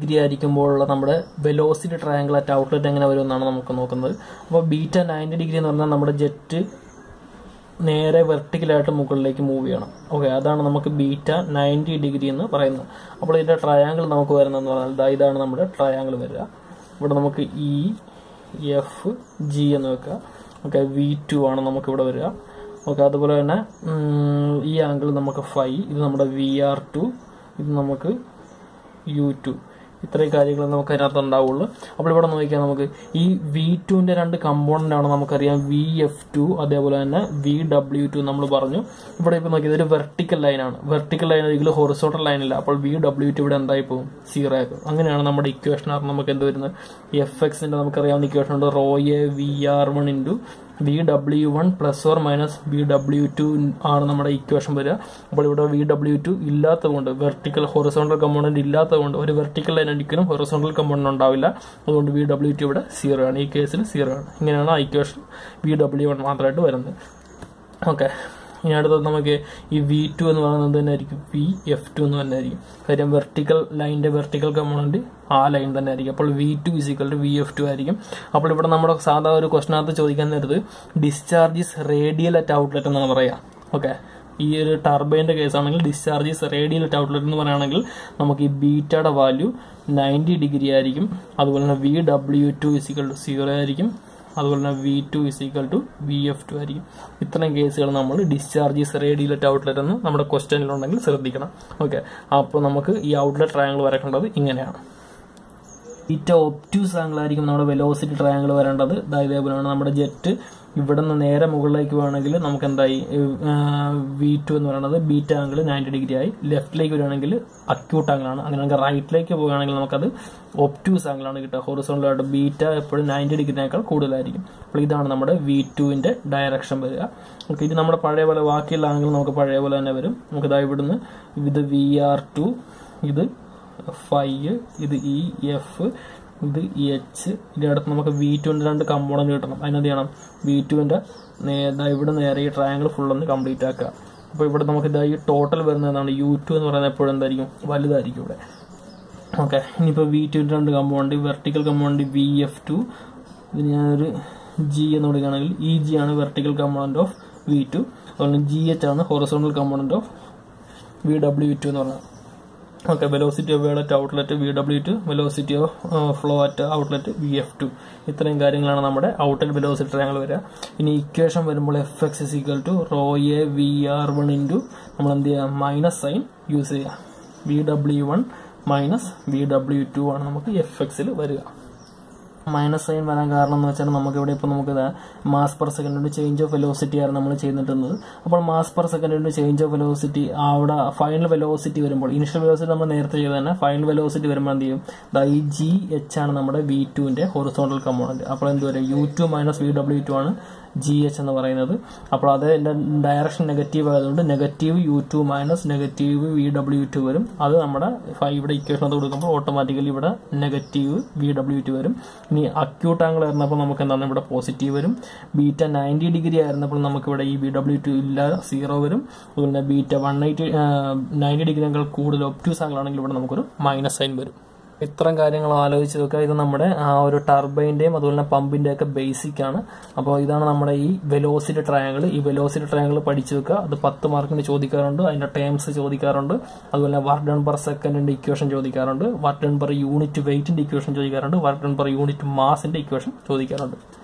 degree ആയിരിക്കുമ്പോഴുള്ള നമ്മുടെ velocity triangle at outlet എങ്ങനെ വരുമെന്നാണ് നമുക്ക് നോക്കുന്നത് അപ്പോൾ ബീറ്റ നയൻറ്റി ഡിഗ്രി എന്ന് പറഞ്ഞാൽ നമ്മുടെ ജെറ്റ് നേരെ വെർട്ടിക്കലായിട്ട് മുകളിലേക്ക് മൂവ് ചെയ്യണം ഓക്കെ അതാണ് നമുക്ക് ബീറ്റ നയൻറ്റി ഡിഗ്രി എന്ന് പറയുന്നത് അപ്പോൾ ഇതിന്റെ ട്രയാങ്കിൾ നമുക്ക് വരുന്നതെന്ന് പറഞ്ഞാൽ ദാ ഇതാണ് നമ്മുടെ ട്രയാങ്കിൾ വരിക ഇവിടെ നമുക്ക് ഇ എഫ് ജി എന്ന് വെക്കുക ഓക്കെ വി ടു ആണ് നമുക്ക് ഇവിടെ വരിക ഓക്കെ അതുപോലെ തന്നെ ഉം, ഈ ആംഗിൾ നമുക്ക് ഫൈ ഇത് നമ്മുടെ വി ആർ ടു ഇത് നമുക്ക് യു ടു ഇത്രയും കാര്യങ്ങൾ നമുക്ക് അതിനകത്ത് ഉണ്ടാവുള്ളൂ അപ്പോൾ ഇവിടെ നോക്കിയാൽ നമുക്ക് ഈ വി ടുവിന്റെ രണ്ട് കമ്പോണന്റ് ആണ് നമുക്കറിയാം വി എഫ് ടു അതേപോലെ തന്നെ വി ഡബ്ല്യു ടു നമ്മൾ പറഞ്ഞു ഇവിടെ ഇപ്പോൾ നോക്കിയത് ഒരു വെർട്ടിക്കൽ ലൈനാണ് വെർട്ടിക്കൽ ലൈൻ ഒരിക്കലും ഹൊറിസോണ്ടൽ ലൈനില്ല അപ്പോൾ വി ഡബ്ല്യു ടു ഇവിടെ എന്തായി പോകും സീറോ ആക്കും അങ്ങനെയാണ് നമ്മുടെ ഇക്വേഷൻ നമുക്ക് എന്ത് വരുന്നത് എഫ് എക്സിന്റെ നമുക്കറിയാവുന്ന ഇക്വേഷൻ ഉണ്ട് rho A V R one into V W one plus or minus V W two ആണ് നമ്മുടെ ഇക്വേഷൻ വരിക അപ്പോൾ ഇവിടെ വി ഡബ്ല്യു ടു ഇല്ലാത്തതുകൊണ്ട് വെർട്ടിക്കൽ ഹൊറിസോണ്ടൽ കമ്പോണന്റ് ഇല്ലാത്തതുകൊണ്ട് ഒരു വെർട്ടിക്കൽ ലൈൻ ഒരിക്കലും ഹൊറിസോണ്ടൽ കമ്പോണന്റ് ഉണ്ടാവില്ല അതുകൊണ്ട് വി ഡബ്ല്യു ടു ഇവിടെ സീറോ ആണ് ഈ കേസിൽ സീറോ ആണ് ഇങ്ങനെയാണ് ആ ഇക്വേഷൻ വി ഡബ്ല്യു വൺ മാത്രമായിട്ട് വരുന്നത് ഓക്കെ ഇനി അടുത്തത് നമുക്ക് ഈ വി ടു എന്ന് പറയുന്നത് തന്നെ ആയിരിക്കും വി എഫ് ടു എന്ന് തന്നെ ആയിരിക്കും കാര്യം വെർട്ടിക്കൽ ലൈനിന്റെ വെർട്ടിക്കൽ കമ്പോണന്റ് ആ ലൈൻ തന്നെ ആയിരിക്കും അപ്പോൾ V two is equal to V F two ആയിരിക്കും അപ്പോൾ ഇവിടെ നമ്മുടെ സാധാ ഒരു ക്വസ്റ്റിനകത്ത് ചോദിക്കാൻ നേരത്ത് ഡിസ്ചാർജസ് റേഡിയൽ അറ്റ് ഔട്ട്ലെറ്റ് എന്നാണ് പറയാം ഓക്കെ ഈ ഒരു ടർബൈൻ്റെ കേസാണെങ്കിൽ ഡിസ്ചാർജസ് റേഡിയൽ അറ്റ് ഔട്ട്ലെറ്റ് എന്ന് പറയുകയാണെങ്കിൽ നമുക്ക് ഈ ബീറ്റയുടെ വാല്യൂ നയൻറ്റി ഡിഗ്രി ആയിരിക്കും അതുപോലെ തന്നെ V W two is equal to zero ആയിരിക്കും അതുപോലെ തന്നെ V two is equal to V F two ആയിരിക്കും ഇത്രയും കേസുകൾ നമ്മൾ ഡിസ്ചാർജസ് റേഡിയലറ്റ് ഔട്ട്ലെറ്റ് എന്ന് നമ്മുടെ ക്വസ്റ്റ്യനിലുണ്ടെങ്കിൽ ശ്രദ്ധിക്കണം ഓക്കെ അപ്പോൾ നമുക്ക് ഈ ഔട്ട്ലെറ്റ് ട്രയാങ്കിൾ വരേണ്ടത് ഇങ്ങനെയാണ് ബീറ്റ ഒപ്റ്റ്യൂസ് ആംഗിൾ ആയിരിക്കും നമ്മുടെ വെലോസിറ്റി ട്രയാങ്കിൾ വരേണ്ടത് ദാ ഇതേപോലെയാണ് നമ്മുടെ ജെറ്റ് ഇവിടെ നിന്ന് നേരെ മുകളിലേക്ക് വേണമെങ്കിൽ നമുക്ക് എന്തായി വി ടു എന്ന് പറയുന്നത് ബീറ്റ ആംഗിൾ നയൻറ്റി ഡിഗ്രി ആയി ലെഫ്റ്റിലേക്ക് വരികയാണെങ്കിൽ അക്യൂട്ട് ആംഗിൾ ആണ് അങ്ങനെയാണെങ്കിൽ റൈറ്റിലേക്ക് പോവുകയാണെങ്കിൽ നമുക്കത് ഒപ്റ്റ്യൂസ് ആംഗിൾ ആണ് കിട്ടുക ഹൊറിസോണ്ടലായിട്ട് ബീറ്റ എപ്പോഴും നയൻറ്റി ഡിഗ്രിനേക്കാൾ കൂടുതലായിരിക്കും അപ്പോൾ ഇതാണ് നമ്മുടെ വി ടുവിന്റെ ഡയറക്ഷൻ വരിക ഓക്കെ ഇത് നമ്മുടെ പഴയ പോലെ ബാക്കിയുള്ള ആംഗിൾ നമുക്ക് പഴയ പോലെ തന്നെ വരും നമുക്ക് ഇതാ ഇവിടുന്ന് ഇത് വി ആർ ടു ഇത് ഫൈവ് ഇത് ഇ എഫ് ഇത് എച്ച് ഇതിന്റെ അടുത്ത് നമുക്ക് വി ടുവിന്റെ രണ്ട് കമ്പോണന്റ് കിട്ടണം അതിനെന്ത് ചെയ്യണം വി ടുവിന്റെ ഇവിടെ നേരെ ഈ ട്രയാങ്കിൾ ഫുൾ ഒന്ന് കംപ്ലീറ്റ് ആക്കുക അപ്പോൾ ഇവിടെ നമുക്ക് ഇതാ ഈ ടോട്ടൽ വരുന്നതാണ് യു ടു എന്ന് പറയുന്നത് എപ്പോഴും എന്തായിരിക്കും വലുതായിരിക്കും ഇവിടെ ഓക്കെ ഇനിയിപ്പോൾ വി ടുവിന്റെ രണ്ട് component vertical component V F two ഇതിന് ഞാനൊരു ജി എന്ന് കൊടുക്കുകയാണെങ്കിൽ ഇ ജി ആണ് vertical component of V two അതുപോലെ ജി എച്ച് ആണ് horizontal component of V W two എന്ന് പറയുന്നത് okay velocity of whirl at outlet V W two velocity of flow at outlet V F two ഇത്രയും കാര്യങ്ങളാണ് നമ്മുടെ outlet velocity triangle വരിക ഇനി equation വരുമ്പോൾ F X is equal to rho A V R one into നമ്മൾ എന്ത് ചെയ്യുക minus sign use ചെയ്യുക V W one minus V W two ആണ് നമുക്ക് എഫ് എക്സിൽ വരിക മൈനസ് സൈൻ വരാൻ കാരണം എന്ന് വെച്ചാൽ നമുക്ക് ഇവിടെ ഇപ്പോൾ നമുക്ക് മാസ് പെർ സെക്കൻഡിന്റെ ചേഞ്ച് ഓഫ് വെലോസിറ്റി ആണ് നമ്മൾ ചെയ്തിട്ടുള്ളത് അപ്പോൾ മാസ് പെർ സെക്കൻഡിന്റെ ചേഞ്ച് ഓഫ് വെലോസിറ്റി അവിടെ ഫൈനൽ വെലോസിറ്റി വരുമ്പോൾ ഇനിഷ്യൽ വെലോസിറ്റി നമ്മൾ നേരത്തെ ചെയ്ത് തന്നെ ഫൈനൽ വെലോസിറ്റി വരുമ്പോൾ എന്ത് ചെയ്യും ദാ ഈ ജി എച്ച് ആണ് നമ്മുടെ വി ടുവിന്റെ ഹൊറിസോണ്ടൽ കമ്പോണന്റ് അപ്പോൾ എന്ത് വരും U two minus V W two ആണ് ജി എച്ച് എന്ന് പറയുന്നത് അപ്പോൾ അത് എൻ്റെ ഡയറക്ഷൻ നെഗറ്റീവ് ആയതുകൊണ്ട് negative U two minus negative V W two വരും അത് നമ്മുടെ ഇവിടെ ഇക്വേഷൻ അത് കൊടുക്കുമ്പോൾ ഓട്ടോമാറ്റിക്കലി ഇവിടെ നെഗറ്റീവ് വി ഡബ്ല്യു ടു വരും ഇനി അക്യൂട്ട് ആംഗിൾ ആയിരുന്നപ്പോൾ നമുക്ക് എന്താണ് ഇവിടെ പോസിറ്റീവ് വരും ബീറ്റ നയൻറ്റി ഡിഗ്രി ആയിരുന്നപ്പോൾ നമുക്ക് ഇവിടെ ഈ വി ഡബ്ല്യു ടു ഇല്ല സീറോ വരും അതുപോലെ ബീറ്റ വൺ എയ്റ്റി നയൻറ്റി ഡിഗ്രിയേക്കാൾ കൂടുതൽ ഒപ്റ്റൂസ് ആംഗിൾ ആണെങ്കിൽ ഇവിടെ നമുക്കൊരു മൈനസ് സൈൻ വരും ഇത്തരം കാര്യങ്ങൾ ആലോചിച്ച് നോക്കുക ഇത് നമ്മുടെ ആ ഒരു ടർബൈൻ്റെയും അതുപോലെ തന്നെ പമ്പിൻ്റെ ഒക്കെ ബേസിക് ആണ് അപ്പോൾ ഇതാണ് നമ്മുടെ ഈ വെലോസിറ്റി ട്രയാങ്കിൾ ഈ വെലോസിറ്റി ട്രയാങ്കിൾ പഠിച്ചു വെക്കുക അത് പത്ത് മാർക്കിന് ചോദിക്കാറുണ്ട് അതിന്റെ ടേംസ് ചോദിക്കാറുണ്ട് അതുപോലെ വർക്ക് ഡൺ പെർ സെക്കൻഡിന്റെ ഇക്വേഷൻ ചോദിക്കാറുണ്ട് വർക്ക് ഡൺ പെർ യൂണിറ്റ് വെയിറ്റിന്റെ ഇക്വേഷൻ ചോദിക്കാറുണ്ട് വർക്ക് ഡൺ പെർ യൂണിറ്റ് മാസിന്റെ ഇക്വേഷൻ ചോദിക്കാറുണ്ട്